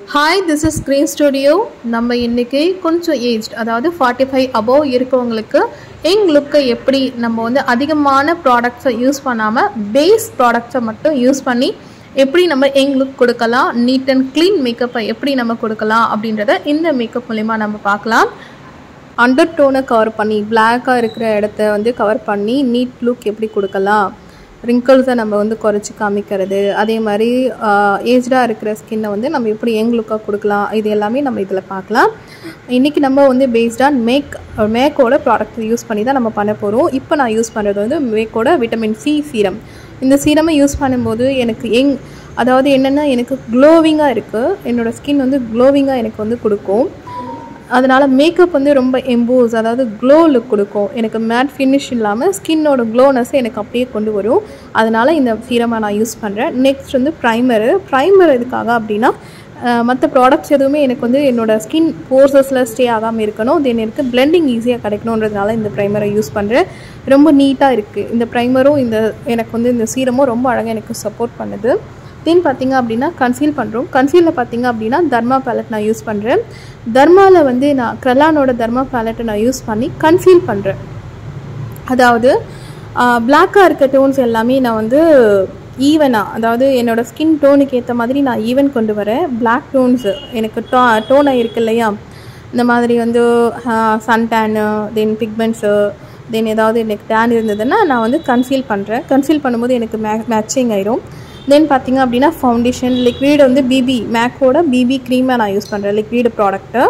hi this is green studio நம்ம இன்னைக்கு கொஞ்சம் ஏஜ்ட் அதாவது ஃபார்ட்டி ஃபைவ் அபோவ் இருக்கவங்களுக்கு யங் லுக்கை எப்படி நம்ம வந்து அதிகமான ப்ராடக்ட்ஸை யூஸ் பண்ணாமல் பேஸ் ப்ராடக்ட்ஸை மட்டும் யூஸ் பண்ணி எப்படி நம்ம யங் லுக் கொடுக்கலாம் நீட் அண்ட் க்ளீன் மேக்கப்பை எப்படி நம்ம கொடுக்கலாம் அப்படின்றத இந்த மேக்கப் மூலிமா நம்ம பார்க்கலாம் அண்டர் டோனை கவர் பண்ணி பிளாக்காக இருக்கிற இடத்த வந்து கவர் பண்ணி நீட் லுக் எப்படி கொடுக்கலாம் ரிங்கிள்ஸை நம்ம வந்து குறைச்சி காமிக்கிறது அதே மாதிரி ஏஜ்டாக இருக்கிற ஸ்கின்னை வந்து நம்ம எப்படி யங் லுக்காக கொடுக்கலாம் இது எல்லாமே நம்ம இதில் பார்க்கலாம் இன்றைக்கி நம்ம வந்து பேஸ்ட் ஆன் மேக் மேக்கோட ப்ராடக்ட் யூஸ் பண்ணி தான் நம்ம பண்ண போகிறோம் இப்போ நான் யூஸ் பண்ணுறது வந்து மேக்கோட விட்டமின் சி சீரம் இந்த சீரமை யூஸ் பண்ணும்போது எனக்கு யங் அதாவது என்னென்னா எனக்கு க்ளோவிங்காக இருக்குது என்னோடய ஸ்கின் வந்து க்ளோவிங்காக எனக்கு வந்து கொடுக்கும் அதனால் மேக்கப் வந்து ரொம்ப எம்போஸ் அதாவது க்ளோ லுக் கொடுக்கும் எனக்கு மேட் ஃபினிஷ் இல்லாமல் ஸ்கின்னோட க்ளோனஸை எனக்கு அப்படியே கொண்டு வரும் அதனால் இந்த சீரமை நான் யூஸ் பண்ணுறேன் நெக்ஸ்ட் வந்து ப்ரைமரு ப்ரைமர் எதுக்காக அப்படின்னா மற்ற ப்ராடக்ட்ஸ் எதுவுமே எனக்கு வந்து என்னோடய ஸ்கின் போர்சஸில் ஸ்டே ஆகாமல் இருக்கணும் தென் எனக்கு பிளெண்டிங் ஈஸியாக கிடைக்கணுன்றதுனால இந்த ப்ரைமரை யூஸ் பண்ணுறேன் ரொம்ப நீட்டாக இருக்குது இந்த ப்ரைமரும் இந்த எனக்கு வந்து இந்த சீரமும் ரொம்ப அழகாக எனக்கு சப்போர்ட் பண்ணுது தென் பார்த்தீங்க அப்படின்னா கன்சீல் பண்ணுறோம் கன்சீலில் பார்த்தீங்க அப்படின்னா தர்மா பேலட் நான் யூஸ் பண்ணுறேன் தர்மாவில் வந்து நான் க்ரெலானோட தர்மா பேலட்டை நான் யூஸ் பண்ணி கன்சீல் பண்ணுறேன் அதாவது பிளாக்காக இருக்க டோன்ஸ் எல்லாமே நான் வந்து ஈவனாக அதாவது என்னோடய ஸ்கின் டோனுக்கு ஏற்ற மாதிரி நான் ஈவன் கொண்டு வரேன் பிளாக் டோன்ஸு எனக்கு டோ டோனாக இருக்கு இல்லையா இந்த மாதிரி வந்து சன் டேனு தென் பிக்மெண்ட்ஸு தென் ஏதாவது எனக்கு டேன் இருந்ததுன்னா நான் வந்து கன்சீல் பண்ணுறேன் கன்சீல் பண்ணும்போது எனக்கு மே மேட்சிங் ஆயிரும் தென் பார்த்தீங்க அப்படின்னா ஃபவுண்டேஷன் லிக்விட் வந்து பிபி மேக்கோட பிபி க்ரீமை நான் யூஸ் பண்ணுறேன் லிக்விட் ப்ராடக்ட்டு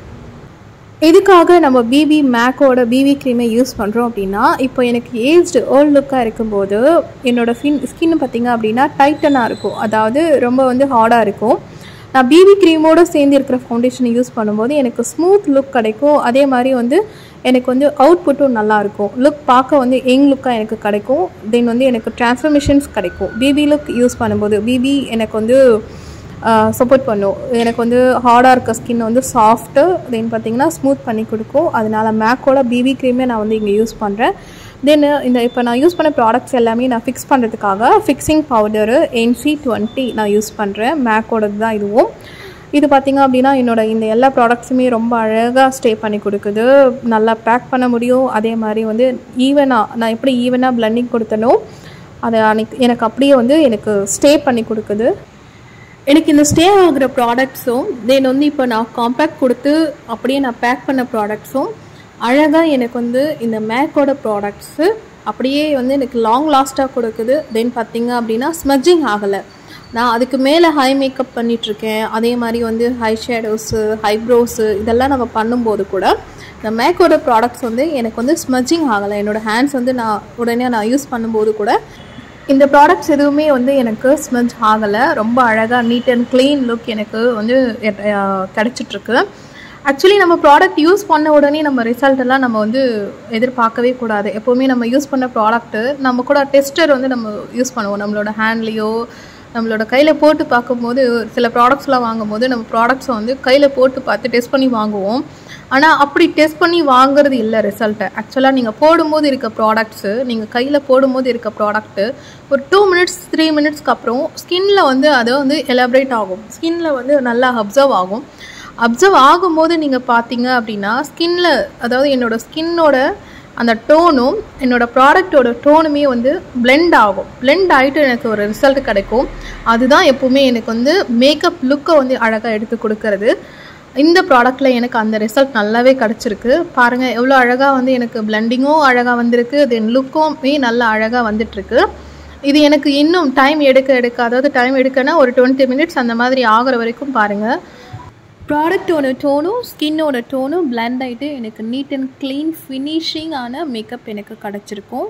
எதுக்காக நம்ம பிபி மேக்கோட பிபி க்ரீமை யூஸ் பண்ணுறோம் அப்படின்னா இப்போ எனக்கு ஏஜ்டு ஓல்ட் லுக்காக இருக்கும்போது என்னோடய ஃபின் ஸ்கின்னு பார்த்திங்க அப்படின்னா டைட்டனாக இருக்கும் அதாவது ரொம்ப வந்து ஹார்டாக இருக்கும் நான் பிபி க்ரீமோடு சேர்ந்து இருக்கிற ஃபவுண்டேஷனை யூஸ் பண்ணும்போது எனக்கு ஸ்மூத் லுக் கிடைக்கும் அதே மாதிரி வந்து எனக்கு வந்து அவுட்புட்டும் நல்லாயிருக்கும் லுக் பார்க்க வந்து யங் லுக்காக எனக்கு கிடைக்கும் தென் வந்து எனக்கு ட்ரான்ஸ்ஃபர்மேஷன்ஸ் கிடைக்கும் பிபி லுக் யூஸ் பண்ணும்போது பிபி எனக்கு வந்து சப்போர்ட் பண்ணும் எனக்கு வந்து ஹார்டாக இருக்க ஸ்கின் வந்து சாஃப்ட்டு தென் பார்த்திங்கன்னா ஸ்மூத் பண்ணி கொடுக்கும் அதனால் மேக்கோட பிபி க்ரீமே நான் வந்து இங்கே யூஸ் பண்ணுறேன் தென் இந்த இப்போ நான் யூஸ் பண்ண ப்ராடக்ட்ஸ் எல்லாமே நான் ஃபிக்ஸ் பண்ணுறதுக்காக ஃபிக்ஸிங் பவுடரு என்சி டுவெண்ட்டி நான் யூஸ் பண்ணுறேன் மேக்கோடது தான் இதுவும் இது பார்த்திங்க அப்படின்னா என்னோடய இந்த எல்லா ப்ராடக்ட்ஸுமே ரொம்ப அழகாக ஸ்டே பண்ணி கொடுக்குது நல்லா பேக் பண்ண முடியும் அதே மாதிரி வந்து ஈவனாக நான் எப்படி ஈவனாக பிளண்டிங் கொடுத்தனோ அதை அன்னைக்கு எனக்கு அப்படியே வந்து எனக்கு ஸ்டே பண்ணி கொடுக்குது எனக்கு இந்த ஸ்டே ஆகிற ப்ராடக்ட்ஸும் தென் வந்து இப்போ நான் காம்பேக்ட் கொடுத்து அப்படியே நான் பேக் பண்ண ப்ராடக்ட்ஸும் அழகாக எனக்கு வந்து இந்த மேக்கோட ப்ராடக்ட்ஸு அப்படியே வந்து எனக்கு லாங் லாஸ்ட்டாக கொடுக்குது தென் பார்த்திங்க அப்படின்னா ஸ்மஜ்ஜிங் ஆகலை நான் அதுக்கு மேலே ஹை மேக்கப் பண்ணிகிட்ருக்கேன் அதே மாதிரி வந்து ஹை ஷேடோஸு ஹைப்ரோஸு இதெல்லாம் நம்ம பண்ணும்போது கூட இந்த மேக்கோட ப்ராடக்ட்ஸ் வந்து எனக்கு வந்து ஸ்மஜ்ஜிங் ஆகலை என்னோடய ஹேண்ட்ஸ் வந்து நான் உடனே நான் யூஸ் பண்ணும்போது கூட இந்த ப்ராடக்ட்ஸ் எதுவுமே வந்து எனக்கு ஸ்மெஜ் ஆகலை ரொம்ப அழகாக நீட் அண்ட் க்ளீன் லுக் எனக்கு வந்து கிடச்சிட்ருக்கு ஆக்சுவலி நம்ம ப்ராடக்ட் யூஸ் பண்ண உடனே நம்ம ரிசல்ட் எல்லாம் நம்ம வந்து எதிர்பார்க்கவே கூடாது எப்போவுமே நம்ம யூஸ் பண்ண ப்ராடக்ட்டு நம்ம கூட டெஸ்டர் வந்து நம்ம யூஸ் பண்ணுவோம் நம்மளோட ஹேண்ட்லேயோ நம்மளோட கையில் போட்டு பார்க்கும்போது சில ப்ராடக்ட்ஸ்லாம் வாங்கும்போது நம்ம ப்ராடக்ட்ஸை வந்து கையில் போட்டு பார்த்து டெஸ்ட் பண்ணி வாங்குவோம் ஆனால் அப்படி டெஸ்ட் பண்ணி வாங்குறது இல்லை ரிசல்ட்டை ஆக்சுவலாக நீங்கள் போடும்போது இருக்க ப்ராடக்ட்ஸு நீங்கள் கையில் போடும்போது இருக்க ப்ராடக்ட்டு ஒரு டூ மினிட்ஸ் த்ரீ மினிட்ஸ்க்கு அப்புறம் ஸ்கின்ல வந்து அது வந்து எலாபரேட் ஆகும் ஸ்கின்ல வந்து நல்லா அப்சர்வ் ஆகும் அப்சர்வ் ஆகும்போது நீங்கள் பார்த்தீங்க அப்படின்னா ஸ்கின்ல அதாவது என்னோடய ஸ்கின்னோட அந்த டோனும் என்னோடய ப்ராடக்டோட டோனுமே வந்து பிளெண்ட் ஆகும் பிளெண்ட் ஆகிட்டு எனக்கு ஒரு ரிசல்ட் கிடைக்கும் அதுதான் எப்போவுமே எனக்கு வந்து மேக்கப் லுக்கை வந்து அழகாக எடுத்து கொடுக்கறது இந்த ப்ராடக்டில் எனக்கு அந்த ரிசல்ட் நல்லாவே கிடச்சிருக்கு பாருங்கள் எவ்வளோ அழகாக வந்து எனக்கு பிளெண்டிங்கும் அழகாக வந்திருக்கு தென் லுக்குமே நல்லா அழகாக வந்துட்டுருக்கு இது எனக்கு இன்னும் டைம் எடுக்க எடுக்க அதாவது டைம் எடுக்கனா ஒரு டுவெண்ட்டி மினிட்ஸ் அந்த மாதிரி ஆகிற வரைக்கும் பாருங்கள் ப்ராடக்டோட டோனும் ஸ்கின்னோட டோனும் பிளெண்ட் ஆகிட்டு எனக்கு நீட் அண்ட் க்ளீன் ஃபினிஷிங்கான மேக்கப் எனக்கு கிடச்சிருக்கும்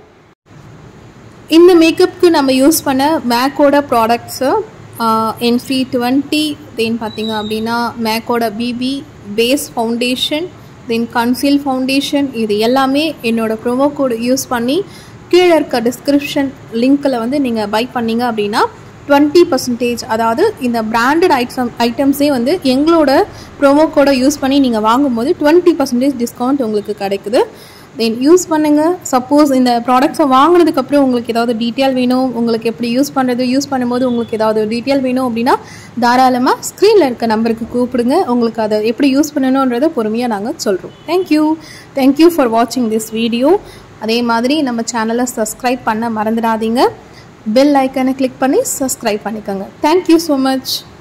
இந்த மேக்கப்புக்கு நம்ம யூஸ் பண்ண மேக்கோட ப்ராடக்ட்ஸு என்சி டுவெண்ட்டி தென் பார்த்திங்க அப்படின்னா மேக்கோட BB base foundation then conceal foundation இது எல்லாமே என்னோடய ப்ரோமோ கோடு யூஸ் பண்ணி கீழே இருக்க டிஸ்கிரிப்ஷன் லிங்க்கில் வந்து நீங்கள் பை பண்ணிங்க அப்படின்னா டுவெண்ட்டி பர்சன்டேஜ் அதாவது இந்த பிராண்டட் ஐட்டம் ஐட்டம்ஸே வந்து எங்களோட ப்ரோமோ கோடை யூஸ் பண்ணி நீங்கள் வாங்கும்போது டுவெண்ட்டி பர்சன்டேஜ் டிஸ்கவுண்ட் உங்களுக்கு கிடைக்குது தென் யூஸ் பண்ணுங்கள் சப்போஸ் இந்த ப்ராடக்ட்ஸை வாங்கினதுக்கப்புறம் உங்களுக்கு ஏதாவது டீட்டெயில் வேணும் உங்களுக்கு எப்படி யூஸ் பண்ணுறது யூஸ் பண்ணும்போது உங்களுக்கு ஏதாவது டீட்டெயில் வேணும் அப்படின்னா தாராளமாக ஸ்க்ரீனில் இருக்க நம்பருக்கு கூப்பிடுங்க உங்களுக்கு அதை எப்படி யூஸ் பண்ணணுன்றதை பொறுமையாக நாங்கள் சொல்கிறோம் தேங்க்யூ தேங்க்யூ ஃபார் வாட்சிங் திஸ் வீடியோ அதே மாதிரி நம்ம சேனலை சப்ஸ்கிரைப் பண்ண மறந்துடாதீங்க பெல் ஐக்கனை கிளிக் பண்ணி சப்ஸ்கிரைப் பண்ணிக்கோங்க தேங்க்யூ ஸோ மச்